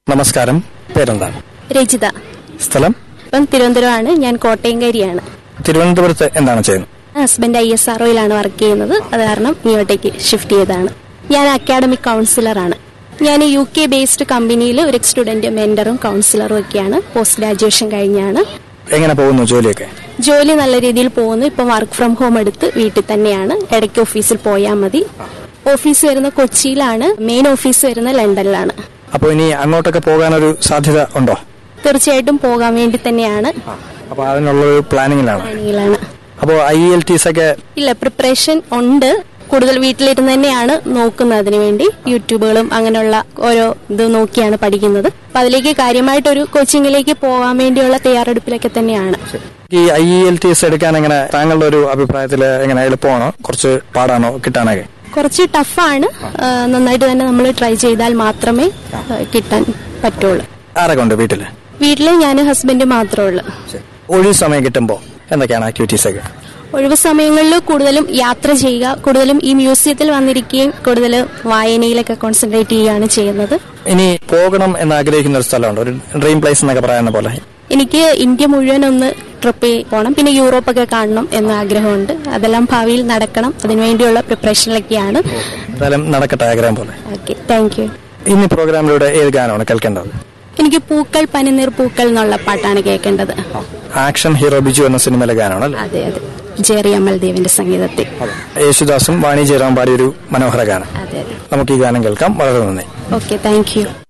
നമസ്കാരം പേരെന്താണ് രജിത സ്ഥലം ഇപ്പം തിരുവനന്തപുരമാണ് ഞാൻ കോട്ടയംകാരിയാണ് തിരുവനന്തപുരത്ത് എന്താണ് ചെയ്യുന്നത് husband I S R work ചെയ്യുന്നത് അത് കാരണം ഇങ്ങോട്ടേക്ക് ഷിഫ്റ്റ് ചെയ്തതാണ് ഞാൻ അക്കാഡമിക് കൗൺസിലറാണ് ഞാൻ യു കെ ബേസ്ഡ് കമ്പനിയിൽ ഒരു സ്റ്റുഡന്റ് മെന്ററും കൗൺസിലറും ഒക്കെയാണ് പോസ്റ്റ് ഗ്രാജുവേഷൻ കഴിഞ്ഞാണ് എങ്ങനെ പോകുന്നു ജോലിയൊക്കെ ജോലി നല്ല രീതിയിൽ പോകുന്നു ഇപ്പം വർക്ക് ഫ്രം ഹോം എടുത്ത് വീട്ടിൽ തന്നെയാണ് ഇടയ്ക്ക് ഓഫീസിൽ പോയാൽ മതി ഓഫീസ് വരുന്ന കൊച്ചിയിലാണ് മെയിൻ ഓഫീസ് വരുന്ന ലണ്ടനിലാണ് അപ്പോൾ ഇനി അങ്ങോട്ടൊക്കെ പോകാനൊരു സാധ്യത ഉണ്ടോ തീർച്ചയായിട്ടും പോകാൻ വേണ്ടി തന്നെയാണ് അപ്പോൾ അതിനുള്ളൊരു പ്ലാനിങ്ങിലാണ് പ്ലാനിങ്ങിലാണ് അപ്പോൾ ഐ എൽ ടീസ് ഒക്കെ ഇല്ല പ്രിപ്പറേഷൻ ഉണ്ട് കൂടുതൽ വീട്ടിലിരുന്ന് തന്നെയാണ് നോക്കുന്നത് അതിനു വേണ്ടി യൂട്യൂബുകളും അങ്ങനെയുള്ള ഓരോ ഇത് നോക്കിയാണ് പഠിക്കുന്നത് അപ്പൊ അതിലേക്ക് കാര്യമായിട്ടൊരു കോച്ചിങ്ങിലേക്ക് പോകാൻ വേണ്ടിയുള്ള തയ്യാറെടുപ്പിലൊക്കെ തന്നെയാണ് ഈ ഐ എൽ ടീസ് എടുക്കാൻ എങ്ങനെ താങ്കളുടെ ഒരു അഭിപ്രായത്തിൽ എങ്ങനെ എളുപ്പമാണോ കുറച്ച് പാടാണോ കിട്ടാനൊക്കെ കുറച്ച് ടഫാണ് നന്നായിട്ട് തന്നെ നമ്മൾ ട്രൈ ചെയ്താൽ മാത്രമേ ആ, കിട്ടാൻ പറ്റുള്ളൂ ആരൊക്കെ ഉണ്ട് വീട്ടില് വീട്ടിൽ ഞാൻ ഹസ്ബൻഡ് മാത്രമേ ഉള്ളൂ ഒഴിവ് സമയം കിട്ടുമ്പോൾ എന്തൊക്കെയാണ് ആക്ടിവിറ്റീസ് ഒക്കെ ഒഴിവ് സമയങ്ങളിൽ കൂടുതലും യാത്ര ചെയ്യുക കൂടുതലും ഈ മ്യൂസിയത്തിൽ വന്നിരിക്കുകയും കൂടുതൽ വായനയിലൊക്കെ കോൺസെൻട്രേറ്റ് ചെയ്യുകയാണ് ചെയ്യുന്നത് ഇനി പോകണം എന്ന് ആഗ്രഹിക്കുന്ന ഒരു സ്ഥലമുണ്ട് ഒരു ഡ്രീം പ്ലേസ് എന്നൊക്കെ പറയുന്ന പോലെ എനിക്ക് ഇന്ത്യ മുഴുവൻ ഒന്ന് ട്രിപ്പ് പോകണം പിന്നെ യൂറോപ്പൊക്കെ കാണണം എന്ന ആഗ്രഹമുണ്ട് അതെല്ലാം ഭാവിയിൽ നടക്കണം അതിനുവേണ്ടിയുള്ള പ്രിപ്പറേഷനിലൊക്കെയാണ് എന്തായാലും നടക്കട്ടെ ആഗ്രഹം പോലെ ഓക്കെ താങ്ക് യു ഇനി പ്രോഗ്രാമിലൂടെ ഏത് ഗാനമാണ് കേൾക്കേണ്ടത് എനിക്ക് പൂക്കൾ പനിനീർ പൂക്കൾ എന്നുള്ള പാട്ടാണ് കേൾക്കേണ്ടത് ആക്ഷൻ ഹീറോ ബിജു എന്ന സിനിമയിലെ ഗാനമാണ് അല്ലേ അതെ അതെ ജെറി അമൽദേവിന്റെ സംഗീതത്തിൽ യേശുദാസും വാണി ജയറാം പാടിയൊരു മനോഹര ഗാനം അതെ അതെ നമുക്ക് ഈ ഗാനം കേൾക്കാം വളരെ നന്ദി ഓക്കെ താങ്ക് യു